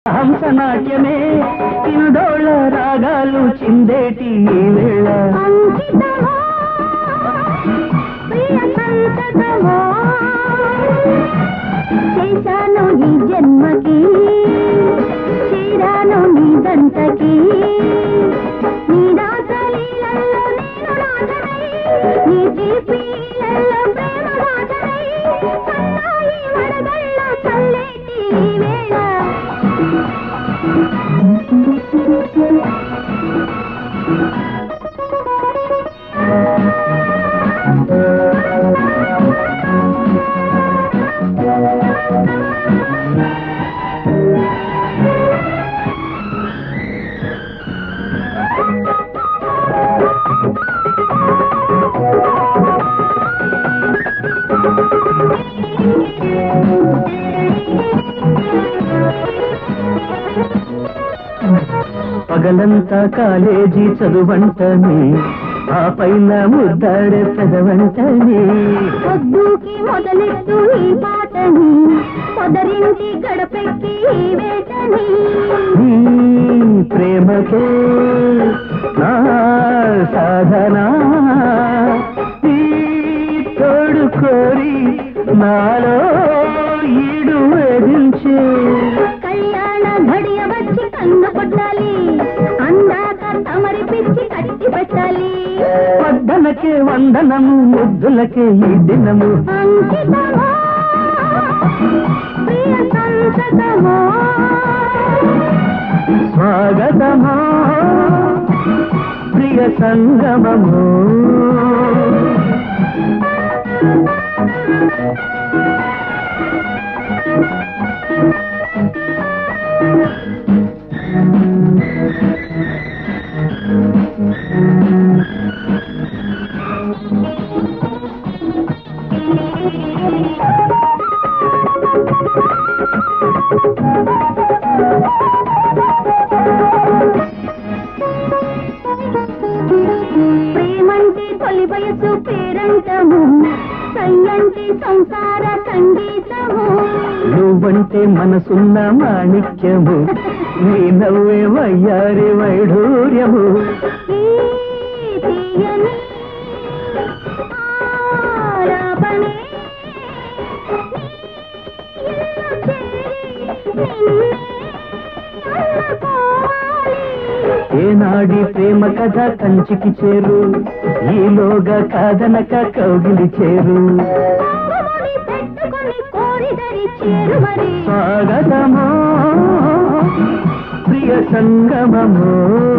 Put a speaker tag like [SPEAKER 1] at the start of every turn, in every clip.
[SPEAKER 1] హంసనాట్యమే కిందోళ రాగాలు చిందేటి ఈ వేళ
[SPEAKER 2] అంకితమో ప్రియ సంతతమో చేశాను ఈ జన్మకి చేరాను నీ దంతకి నీ రాసలీలలో నేను రాజనై నీ తీపీలలో ప్రేమ రాజనై సన్నాయి వడగళ్ళ చల్లేటి ఈ వేళ
[SPEAKER 1] పగలంతా కాలేజీ చదువంటని ఆ పైన ముద్దాడే పెదవంటని
[SPEAKER 2] పొద్దుకి మొదలెట్టు ఈ పాటని పొదరింటి గడపెక్కి ఈ వేటని
[SPEAKER 1] నీ ప్రేమకే నా సాధన నీ తోడు కోరి నాలో ఈడు వేధించే
[SPEAKER 2] కళ్యాణ ఘడియ వచ్చి కన్ను కొట్టాలి అందాక తమరి పిచ్చి కట్టి పెట్టాలి
[SPEAKER 1] వద్దనకే వందనము ముద్దులకే ఈ దినము
[SPEAKER 2] అంకితమో ప్రియ సంతతమో
[SPEAKER 1] స్వాగతమా ప్రియ సంగమము
[SPEAKER 2] ప్రేమంటే తొలి వయసు పేరంటము సయ్యంటి సంసార సంగీతము
[SPEAKER 1] నువ్వంటే మనసున్న మాణిక్యము నీ నవ్వే వయ్యారి వైఢూర్యము
[SPEAKER 2] ఈ తీయని ఆలాపనే ఇల్లు చేరి నిన్నే అల్లుకోవాలి.
[SPEAKER 1] ఏనాడి ప్రేమ కథ కంచికి చేరు ఈలోగా కాదనక కౌగిలి చేరు
[SPEAKER 2] కుంకుమని పెట్టుకొని కోరిదరి చేరువరి
[SPEAKER 1] స్వాగతమో ప్రియ సంగమము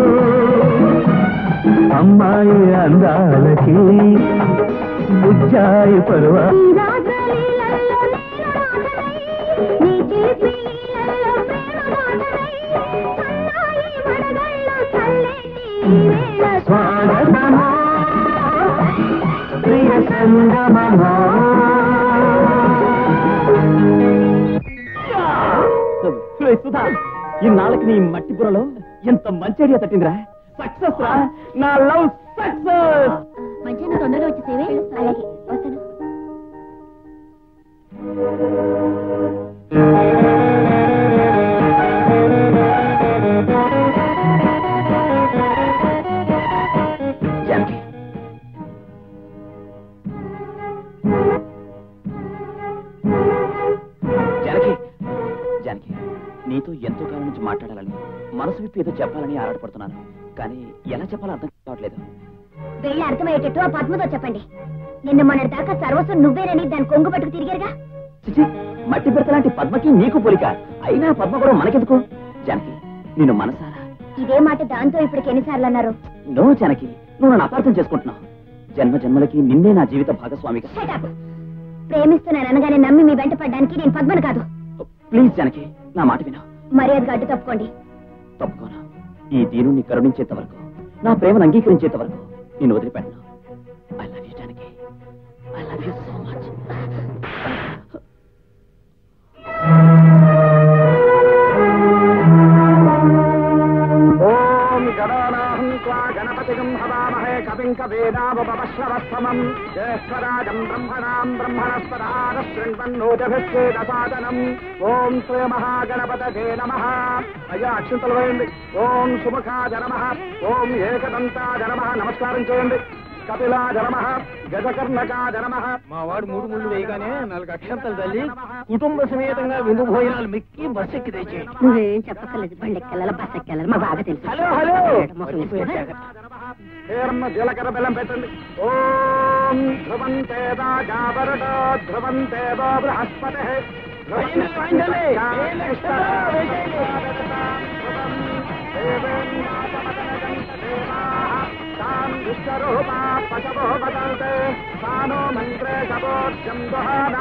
[SPEAKER 1] అమ్మాయి అందాలకి బుజ్జాయి పరువ
[SPEAKER 2] ఈ రాజలీలలో నేను రాజనై, నీ చిలిపిలీలలో ప్రేమ రాజనై, సన్నాయి వడగళ్ళు చల్లేటి ఈ వేళ
[SPEAKER 1] స్వాగతమో ప్రియ సంగమమో సుధా ఇన్నాళ్ళకి నీ మట్టి బుర్రలో ఎంత మంచి ఐడియా తట్టిందిరా సక్సెస్ రా నా లవ్ సక్సెస్
[SPEAKER 2] మధ్యాహ్నం తొందరగా వచ్చేసేవే అలాగే వస్తాను
[SPEAKER 1] జానకి జానకి జానకి నీతో ఎంతో కాలం నుంచి మాట్లాడాలని మనసు విప్పి ఏదో చెప్పాలని ఆరాటపడుతున్నాను కానీ ఎలా చెప్పాలో అర్థం కావట్లేదు
[SPEAKER 2] వెళ్ళి అర్థమయ్యేటట్టు ఆ పద్మతో చెప్పండి నిన్న మొన్నటి దాకా సర్వస్వం నువ్వేనని దాని కొంగు పట్టుకు తిరిగారుగా
[SPEAKER 1] చిచి మట్టి బిడత లాంటి పద్మకి నీకు పోలిక అయినా పద్మ కూడా మనకెందుకు జానకి నిన్ను మనసారా
[SPEAKER 2] ఇదే మాట దాంతో ఇప్పటికి ఎన్నిసార్లు అన్నారు
[SPEAKER 1] నో జానకి నువ్వు నన్ను అపార్థం చేసుకుంటున్నావు జన్మ జన్మలకి నిన్నే నా జీవిత భాగస్వామిగా
[SPEAKER 2] Shut up. ప్రేమిస్తున్నాను అనగానే నమ్మి మీ వెంట పడ్డానికి నేను పద్మను కాదు
[SPEAKER 1] ప్లీజ్ జానకి నా మాట విను
[SPEAKER 2] మర్యాదగా అడ్డు తప్పుకోండి
[SPEAKER 1] తప్పుకోను ఈ దీనుని కరుణించేంత వరకు నా ప్రేమను అంగీకరించేంత వరకు నేను వదిలిపెట్టను I love you Janaki I love you so much
[SPEAKER 3] ఓం గణానాహం త్వా గణపతిగం హవామహే కవిం కవిం కవేనాముపశ్రవస్తమం జ్యేష్ఠరాజం బ్రహ్మణాం బ్రహ్మణస్పదాన శృణ్వన్నోజభిశ్చేద సాదనం ఓం శ్రీ మహాగణపతే నమ అయ్యా అక్షంతలు వేయండి ఓం సుముఖాజ నమ ఓం ఏకదంతాజ నమ నమస్కారం చేయండి కపిలాజ నమ గజకర్ణకాజ నమ
[SPEAKER 4] మా వాడు మూడు ముళ్ళు వేయగానే నాలుగు అక్షంతలు తల్లి కుటుంబ సమేతంగా విందు భోజనాలు మిక్కి బస్ ఎక్కి తెచ్చేయండి
[SPEAKER 2] నువ్వేం చెప్పక్కర్లేదు బండెక్కెళ్ళాలి బస్ ఎక్కెళ్ళాలి మా బాగా తెలుసు
[SPEAKER 4] హలో హలో
[SPEAKER 2] మొహం
[SPEAKER 4] మర్చిపోయాను
[SPEAKER 2] వేసుకో.
[SPEAKER 4] జాగ్రత్త.
[SPEAKER 3] హేరమ్మ జీలకర్ర బెల్లం పెట్టండి ఓం ధ్రువంతే రాజావరటో ధ్రువంతే వో బృహస్పతి
[SPEAKER 4] వాయించండి, వాయించండి. ఏ లక్షణ వేసేయండి.
[SPEAKER 3] విశ్వరూపా పశవో వదంతే సానో మంత్రే శవోర్జం దుహానా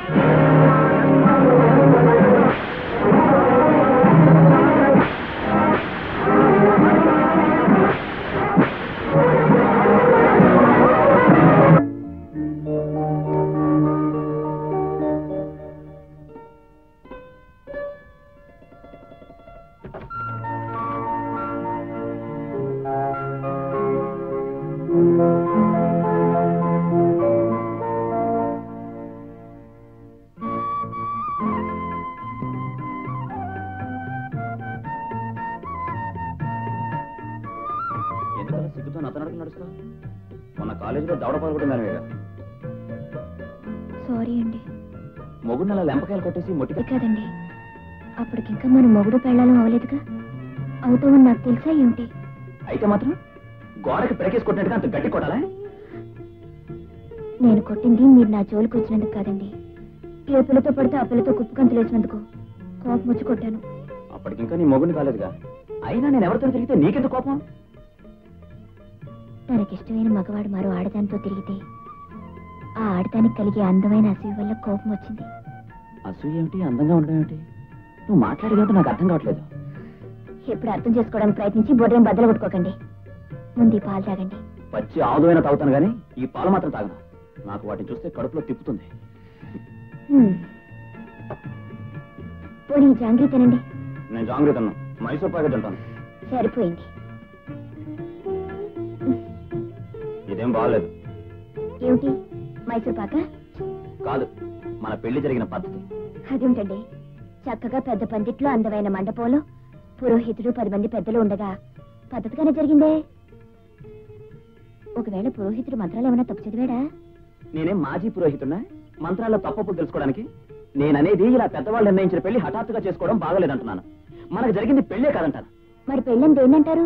[SPEAKER 1] ఎందుకలా సిగ్గుతో అతను నడుస్తావు మొన్న కాలేజీలో దవడ పాల్గొట్టిందని మీద
[SPEAKER 2] సారీ అండి
[SPEAKER 1] మొగుడు అలా లెంపకాయలు కొట్టేసి మొట్టిగా
[SPEAKER 2] అది కాదండి అప్పటికింకా మన మొగుడు పెళ్ళాలం అవలేదుగా అవుతామని నాకు తెలుసా ఏమిటి
[SPEAKER 1] అయితే మాత్రం గోడకి పిడకేసి కొట్టినట్టుగా అంత గట్టి కొట్టాలా
[SPEAKER 2] నేను కొట్టింది మీరు నా జోలికి వచ్చినందుకు కాదండి ఏ పిల్లతో పడితే ఆ పిల్లతో కుప్పకంతులు వేసినందుకు కోపం వచ్చి కొట్టాను
[SPEAKER 1] అప్పటికింకా నీ మొగుడిని కాలేదుగా అయినా నేను ఎవరితో తిరిగితే నీకెందుకు కోపం
[SPEAKER 2] తనకిష్టమైన మగవాడు మరో ఆడదానితో తిరిగితే ఆ ఆడదానికి కలిగే అందమైన అసూయ వల్ల కోపం వచ్చింది
[SPEAKER 1] అసూయ ఏమిటి అందంగా ఉండడం ఏమిటి నువ్వు మాట్లాడేదేమిటో నాకు అర్థం కావట్లేదు
[SPEAKER 2] ఎప్పుడు అర్థం చేసుకోవడానికి ప్రయత్నించి బొడ్రేం బద్దలు కొట్టుకోకండి ముందు ఈ పాలు తాగండి
[SPEAKER 1] పచ్చి ఆదువైనా తాగుతాను కానీ ఈ పాలు మాత్రం తాగను నాకు వాటిని చూస్తే కడుపులో తిప్పుతుంది
[SPEAKER 2] హ్మ్. పోనీ ఈ జాంగ్రీ తినండి
[SPEAKER 1] నేను జాంగ్రీ తిన్నాను మైసూర్ ప్యాకెట్ తింటాను
[SPEAKER 2] సరిపోయింది
[SPEAKER 1] ఇదేం బాగాలేదు
[SPEAKER 2] ఏమిటి మైసూర్ పాక
[SPEAKER 1] కాదు మన పెళ్లి జరిగిన పద్ధతి
[SPEAKER 2] అదేమిటండి చక్కగా పెద్ద పందిట్లో అందమైన మండపంలో పురోహితుడు పది మంది పెద్దలు ఉండగా పద్ధతిగానే జరిగిందే ఒకవేళ పురోహితుడు మంత్రాలు ఏమైనా తప్పు చదివాడా
[SPEAKER 1] నేనేం మాజీ పురోహితున్నా మంత్రాల్లో తప్పప్పుడు తెలుసుకోవడానికి నేననేది ఇలా పెద్దవాళ్ళు నిర్ణయించిన పెళ్లి హఠాత్తుగా చేసుకోవడం బాగలేదంటున్నాను మనకు జరిగింది పెళ్ళే కాదంటాను
[SPEAKER 2] మరి పెళ్ళని దేన్నంటారు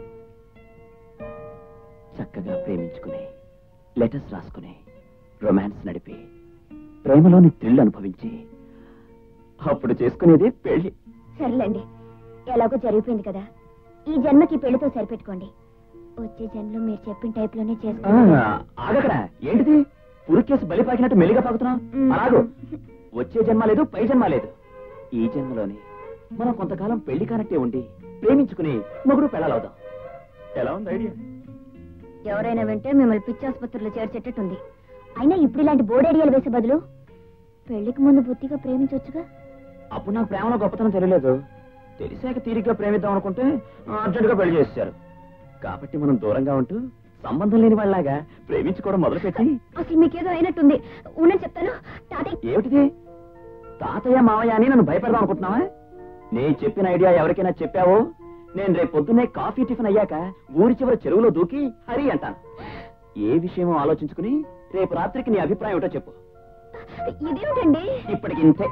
[SPEAKER 1] చక్కగా ప్రేమించుకుని లెటర్స్ రాసుకుని రొమాన్స్ నడిపి ప్రేమలోని థ్రిల్ అనుభవించి అప్పుడు చేసుకునేది పెళ్లి
[SPEAKER 2] సర్లేండి ఎలాగో జరిగిపోయింది కదా ఈ జన్మకి ఈ పెళ్లితో సరిపెట్టుకోండి వచ్చే జన్మలో మీరు చెప్పిన టైప్ లోనే
[SPEAKER 1] ఆ,
[SPEAKER 2] చేసుకోండి
[SPEAKER 1] ఆగక్కడ ఏంటిది పురికేసి బలి పాకినట్టు మెల్లిగా పాకుతున్నావు
[SPEAKER 2] మ్.
[SPEAKER 1] అలాగూ వచ్చే జన్మ లేదు పై జన్మ లేదు ఈ జన్మలోనే మనం కొంతకాలం పెళ్లి కానట్టే ఉండి ప్రేమించుకుని మొగుడు పెళ్ళాలవుదాం ఎలా ఉంది ఐడియా
[SPEAKER 2] ఎవరైనా వింటే మిమ్మల్ని పిచ్చి ఆసుపత్రిలో చేర్చేటట్టుంది అయినా ఇప్పుడు ఇలాంటి బోర్డేడియాలు వేసే బదులు పెళ్లికి ముందు బుద్ధిగా ప్రేమించవచ్చుగా
[SPEAKER 1] అప్పుడు నాకు ప్రేమలో గొప్పతనం తెలియలేదు తెలిసాక తీరిగ్గా ప్రేమిద్దాం అనుకుంటే అర్జెంటుగా పెళ్లి చేశారు కాబట్టి మనం దూరంగా ఉంటూ సంబంధం లేని వాళ్ళలాగా ప్రేమించుకోవడం మొదలుపెట్టి
[SPEAKER 2] అసలు మీకేదో అయినట్టుంది ఉన్నది చెప్తాను తాతయ్య
[SPEAKER 1] ఏమిటిది తాతయ్య మావయ్య అని నన్ను భయపెడదాం అనుకుంటున్నావా నేను చెప్పిన ఐడియా ఎవరికైనా చెప్పావో నేను రేపు పొద్దున్నే కాఫీ టిఫిన్ అయ్యాక ఊరి చివరి చెరువులో దూకి హరి అంటాను ఏ విషయమో ఆలోచించుకుని రేపు రాత్రికి నీ అభిప్రాయం ఏమిటో చెప్పు
[SPEAKER 2] ఇదేమిటండి
[SPEAKER 1] ఇప్పటికి ఇంతే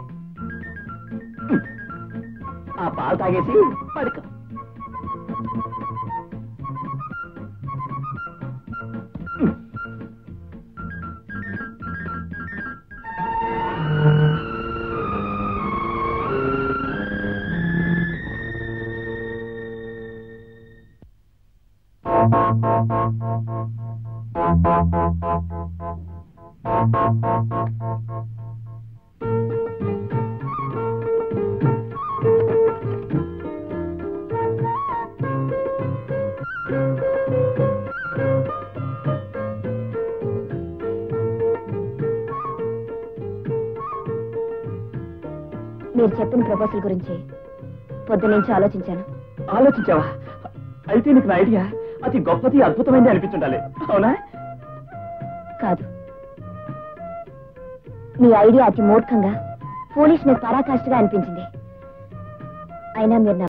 [SPEAKER 1] ఆ పాలు తాగేసి పడుకో
[SPEAKER 2] మీరు చెప్పిన ప్రపోజల్ గురించి పొద్దు నుంచి ఆలోచించాను
[SPEAKER 1] ఆలోచించావా అయితే నీకు నా ఐడియా అతి గొప్పది అద్భుతమైనది అనిపించుండాలి అవునా
[SPEAKER 2] కాదు మీ ఐడియా అతి మూర్ఖంగా ఫూలిష్నెస్ పరాకాష్ఠగా అనిపించింది అయినా మీరు నా